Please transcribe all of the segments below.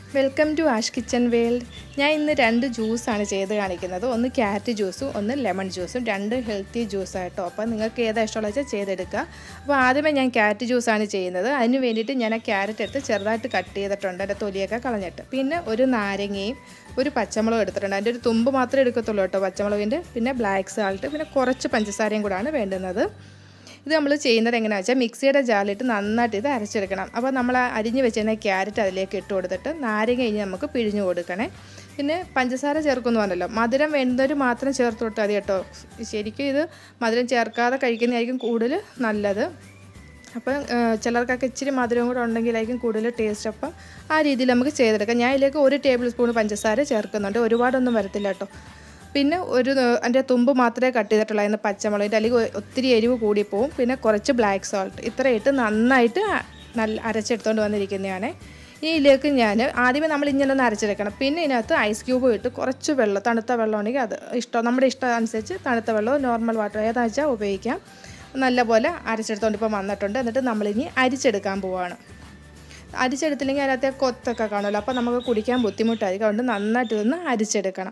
welcome to Ash kitchen world ഞാൻ ഇന്ന് രണ്ട് ജ്യൂസാണ് ചെയ്ത് കാണിക്കുന്നത് ഒന്ന് ക്യാരറ്റ് ജ്യൂസും ഒന്ന് ലെമൺ ജ്യൂസും രണ്ട് ഹെൽത്തി ജ്യൂസായിട്ടോ അപ്പോൾ നിങ്ങൾക്ക് ഏതാ ഇഷ്ടമുള്ള വെച്ചാൽ ചെയ്തെടുക്കുക അപ്പോൾ ആദ്യമേ ഞാൻ ക്യാരറ്റ് ജ്യൂസാണ് ചെയ്യുന്നത് അതിന് വേണ്ടിയിട്ട് ഞാൻ ആ ക്യാരറ്റ് എടുത്ത് ചെറുതായിട്ട് കട്ട് ചെയ്തിട്ടുണ്ട് അതിൻ്റെ തൊലിയൊക്കെ കളഞ്ഞിട്ട് പിന്നെ ഒരു നാരങ്ങയും ഒരു പച്ചമുളകും എടുത്തിട്ടുണ്ട് അതിൻ്റെ ഒരു തുമ്പ് മാത്രമേ എടുക്കത്തുള്ളൂ കേട്ടോ പച്ചമുളകിൻ്റെ പിന്നെ ബ്ലാക്ക് സാൾട്ട് പിന്നെ കുറച്ച് പഞ്ചസാരയും കൂടാണ് വേണ്ടുന്നത് ഇത് നമ്മൾ ചെയ്യുന്നത് എങ്ങനെയാണെന്ന് വെച്ചാൽ മിക്സിയുടെ ജാലിട്ട് നന്നായിട്ട് ഇത് അരച്ചെടുക്കണം അപ്പോൾ നമ്മൾ ആ അരിഞ്ഞ് വെച്ചിരുന്ന ക്യാരറ്റ് അതിലേക്ക് ഇട്ട് കൊടുത്തിട്ട് നാരങ്ങ കഴിഞ്ഞ് നമുക്ക് പിഴിഞ്ഞ് കൊടുക്കണേ പിന്നെ പഞ്ചസാര ചേർക്കുമെന്ന് പറഞ്ഞല്ലോ മധുരം വേണ്ടവർ മാത്രം ചേർത്ത് കൊടുത്താൽ മതി കേട്ടോ ശരിക്കും ഇത് മധുരം ചേർക്കാതെ കഴിക്കുന്നതായിരിക്കും കൂടുതൽ നല്ലത് അപ്പം ചിലർക്കൊക്കെ ഇച്ചിരി മധുരം കൂടെ ഉണ്ടെങ്കിലായിരിക്കും കൂടുതൽ ടേസ്റ്റ് അപ്പം ആ രീതിയിൽ നമുക്ക് ചെയ്തെടുക്കാം ഞാൻ ഇതിലേക്ക് ഒരു ടേബിൾ സ്പൂൺ പഞ്ചസാര ചേർക്കുന്നുണ്ട് ഒരുപാടൊന്നും വരത്തില്ല കേട്ടോ പിന്നെ ഒരു അതിൻ്റെ തുമ്പ് മാത്രമേ കട്ട് ചെയ്തിട്ടുള്ളൂ അതിന് പച്ചമുളകിൻ്റെ അല്ലെങ്കിൽ ഒത്തിരി എരിവ് കൂടിപ്പോവും പിന്നെ കുറച്ച് ബ്ലാക്ക് സോൾട്ട് ഇത്ര ഇട്ട് നന്നായിട്ട് നല്ല അരച്ചെടുത്തുകൊണ്ട് വന്നിരിക്കുന്നതാണ് ഇനി ഇതിലേക്ക് ഞാൻ ആദ്യമേ നമ്മൾ ഇങ്ങനെ ഒന്ന് അരച്ചെടുക്കണം പിന്നെ ഇതിനകത്ത് ഐസ് ക്യൂബ് ഇട്ട് കുറച്ച് വെള്ളം തണുത്ത വെള്ളം ഉണ്ടെങ്കിൽ അത് ഇഷ്ടം നമ്മുടെ ഇഷ്ടം അനുസരിച്ച് തണുത്ത വെള്ളമോ നോർമൽ വാട്ടർ ഏതാണെന്ന് വെച്ചാൽ ഉപയോഗിക്കാം നല്ലപോലെ അരച്ചെടുത്തുകൊണ്ട് ഇപ്പോൾ വന്നിട്ടുണ്ട് എന്നിട്ട് നമ്മളിനി അരിച്ചെടുക്കാൻ പോവാണ് അരിച്ചെടുത്തില്ലെങ്കിൽ അതിനകത്തെ കൊത്തൊക്കെ കാണുമല്ലോ അപ്പോൾ നമുക്ക് കുടിക്കാൻ ബുദ്ധിമുട്ടായിരിക്കും അതുകൊണ്ട് നന്നായിട്ട് ഇതൊന്ന് അരിച്ചെടുക്കണം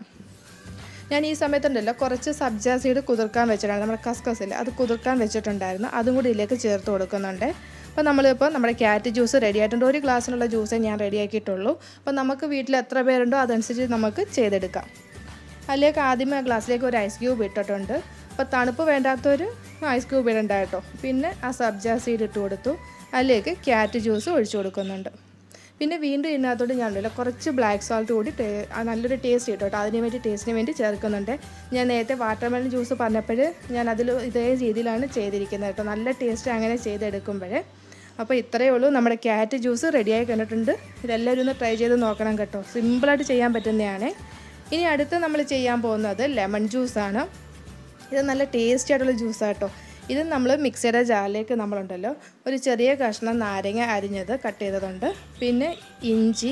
ഞാൻ ഈ സമയത്തുണ്ടല്ലോ കുറച്ച് സബ്ജ സീഡ് കുതിർക്കാൻ വെച്ചിട്ടാണ് നമ്മുടെ കസ്കസിൽ അത് കുതിർക്കാൻ വെച്ചിട്ടുണ്ടായിരുന്നു അതും കൂടി ഇതിലേക്ക് ചേർത്ത് കൊടുക്കുന്നുണ്ട് അപ്പോൾ നമ്മളിപ്പോൾ നമ്മുടെ ക്യാരറ്റ് ജ്യൂസ് റെഡി ആയിട്ടുണ്ട് ഒരു ഗ്ലാസ്സിനുള്ള ജ്യൂസേ ഞാൻ റെഡിയാക്കിയിട്ടുള്ളൂ അപ്പോൾ നമുക്ക് വീട്ടിൽ എത്ര പേരുണ്ടോ അതനുസരിച്ച് നമുക്ക് ചെയ്തെടുക്കാം അതിലേക്ക് ആദ്യമേ ആ ഗ്ലാസ്സിലേക്ക് ഒരു ഐസ് ക്യൂബ് ഇട്ടിട്ടുണ്ട് അപ്പോൾ തണുപ്പ് വേണ്ടാത്തൊരു ഐസ് ക്യൂബ് ഇടണ്ട കേട്ടോ പിന്നെ ആ സബ്ജ സീഡ് ഇട്ട് കൊടുത്തു അതിലേക്ക് ക്യാരറ്റ് ജ്യൂസ് ഒഴിച്ചു കൊടുക്കുന്നുണ്ട് പിന്നെ വീണ്ടും ഇതിനകത്തോട്ട് ഞാനുണ്ടല്ലോ കുറച്ച് ബ്ലാക്ക് സോൾട്ട് കൂടി ടേ നല്ലൊരു ടേസ്റ്റ് കിട്ടും കേട്ടോ അതിന് വേണ്ടി ടേസ്റ്റിന് വേണ്ടി ചേർക്കുന്നുണ്ട് ഞാൻ നേരത്തെ വാട്ടർമെലൺ ജ്യൂസ് പറഞ്ഞപ്പോൾ ഞാൻ അതിൽ ഇതേ രീതിയിലാണ് ചെയ്തിരിക്കുന്നത് കേട്ടോ നല്ല ടേസ്റ്റ് അങ്ങനെ ചെയ്തെടുക്കുമ്പോൾ അപ്പോൾ ഇത്രയേ ഉള്ളൂ നമ്മുടെ ക്യാരറ്റ് ജ്യൂസ് റെഡിയായി കണ്ടിട്ടുണ്ട് ഇതെല്ലാവരും ഒന്ന് ട്രൈ ചെയ്ത് നോക്കണം കേട്ടോ സിമ്പിളായിട്ട് ചെയ്യാൻ പറ്റുന്നതാണ് ഇനി അടുത്ത് നമ്മൾ ചെയ്യാൻ പോകുന്നത് ലെമൺ ജ്യൂസാണ് ഇത് നല്ല ടേസ്റ്റി ആയിട്ടുള്ള ജ്യൂസാണ് കേട്ടോ ഇത് നമ്മൾ മിക്സിയുടെ ജാറിലേക്ക് നമ്മളുണ്ടല്ലോ ഒരു ചെറിയ കഷ്ണം നാരങ്ങ അരിഞ്ഞത് കട്ട് ചെയ്തതുണ്ട് പിന്നെ ഇഞ്ചി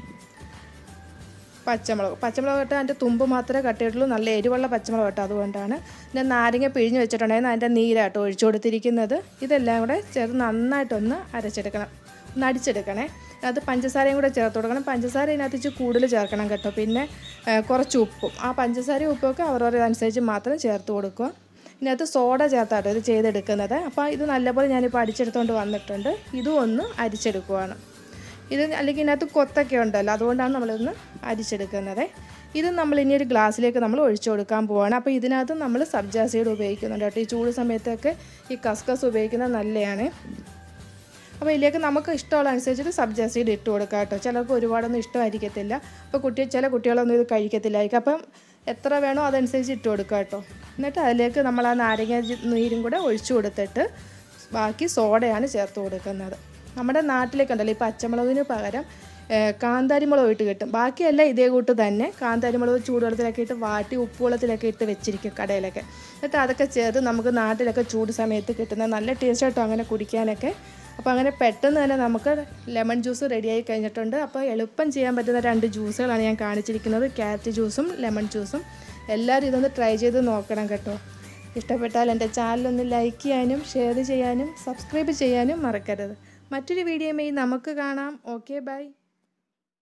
പച്ചമുളക് പച്ചമുളക് ഇട്ട് അതിൻ്റെ തുമ്പ് മാത്രമേ കട്ട് ചെയ്തിട്ടുള്ളൂ നല്ല എരിവുള്ള പച്ചമുളക് കേട്ടോ അതുകൊണ്ടാണ് പിന്നെ നാരങ്ങ പിഴിഞ്ഞ് വെച്ചിട്ടുണ്ടായിരുന്നു അതിൻ്റെ നീരാട്ടോ ഒഴിച്ചു കൊടുത്തിരിക്കുന്നത് ഇതെല്ലാം കൂടെ ചേർത്ത് നന്നായിട്ടൊന്ന് അരച്ചെടുക്കണം ഒന്ന് അടിച്ചെടുക്കണേ അത് പഞ്ചസാരയും കൂടെ ചേർത്ത് കൊടുക്കണം പഞ്ചസാര ഇതിനകത്ത് ഇച്ചിരി കൂടുതൽ ചേർക്കണം കേട്ടോ പിന്നെ കുറച്ച് ഉപ്പും ആ പഞ്ചസാരയും ഉപ്പൊക്കെ അവരവരുടെ അനുസരിച്ച് മാത്രം ചേർത്ത് കൊടുക്കുക ഇതിനകത്ത് സോഡ ചേർത്താട്ടോ ഇത് ചെയ്തെടുക്കുന്നത് അപ്പോൾ ഇത് നല്ലപോലെ ഞാനിപ്പോൾ അടിച്ചെടുത്തുകൊണ്ട് വന്നിട്ടുണ്ട് ഇതും ഒന്ന് അരിച്ചെടുക്കുവാണ് ഇത് അല്ലെങ്കിൽ ഇതിനകത്ത് കൊത്തൊക്കെ ഉണ്ടല്ലോ അതുകൊണ്ടാണ് നമ്മളിതൊന്ന് അരിച്ചെടുക്കുന്നത് ഇത് നമ്മൾ ഇനി ഒരു ഗ്ലാസ്സിലേക്ക് നമ്മൾ ഒഴിച്ചു കൊടുക്കാൻ പോവാണ് അപ്പോൾ ഇതിനകത്ത് നമ്മൾ സബ്ജാ സീഡ് ഉപയോഗിക്കുന്നുണ്ട് കേട്ടോ ഈ ചൂട് സമയത്തൊക്കെ ഈ കസ്കസ് ഉപയോഗിക്കുന്നത് നല്ലതാണ് അപ്പോൾ ഇതിലേക്ക് നമുക്ക് ഇഷ്ടമുള്ള അനുസരിച്ചിട്ട് സബ്ജാ സീഡ് ഇട്ട് കൊടുക്കുക കേട്ടോ ചിലർക്ക് ഒരുപാടൊന്നും ഇഷ്ടമായിരിക്കത്തില്ല അപ്പോൾ കുട്ടി ചില കുട്ടികളൊന്നും ഇത് കഴിക്കത്തില്ലായിരിക്കും അപ്പം എത്ര വേണോ അതനുസരിച്ച് ഇട്ട് കൊടുക്കുക കേട്ടോ എന്നിട്ട് അതിലേക്ക് നമ്മൾ ആ നാരങ്ങ നീരും കൂടെ ഒഴിച്ചു കൊടുത്തിട്ട് ബാക്കി സോഡയാണ് ചേർത്ത് കൊടുക്കുന്നത് നമ്മുടെ നാട്ടിലേക്കുണ്ടല്ലോ ഈ പച്ചമുളകിന് പകരം കാന്താരി മുളക് ഇട്ട് കിട്ടും ബാക്കിയെല്ലാം ഇതേ കൂട്ട് തന്നെ കാന്താരി മുളക് ചൂടുവെള്ളത്തിലൊക്കെ ഇട്ട് വാട്ടി ഉപ്പുവെള്ളത്തിലൊക്കെ ഇട്ട് വെച്ചിരിക്കും കടയിലൊക്കെ എന്നിട്ട് അതൊക്കെ ചേർത്ത് നമുക്ക് നാട്ടിലൊക്കെ ചൂട് സമയത്ത് കിട്ടുന്ന നല്ല ടേസ്റ്റ് ആയിട്ടോ അങ്ങനെ കുടിക്കാനൊക്കെ അപ്പോൾ അങ്ങനെ പെട്ടെന്ന് തന്നെ നമുക്ക് ലെമൺ ജ്യൂസ് റെഡിയായി കഴിഞ്ഞിട്ടുണ്ട് അപ്പോൾ എളുപ്പം ചെയ്യാൻ പറ്റുന്ന രണ്ട് ജ്യൂസുകളാണ് ഞാൻ കാണിച്ചിരിക്കുന്നത് ക്യാരറ്റ് ജ്യൂസും ലെമൺ ജ്യൂസും എല്ലാവരും ഇതൊന്ന് ട്രൈ ചെയ്ത് നോക്കണം കേട്ടോ ഇഷ്ടപ്പെട്ടാൽ എൻ്റെ ചാനലൊന്ന് ലൈക്ക് ചെയ്യാനും ഷെയർ ചെയ്യാനും സബ്സ്ക്രൈബ് ചെയ്യാനും മറക്കരുത് മറ്റൊരു വീഡിയോയുമായി നമുക്ക് കാണാം ഓക്കെ ബൈ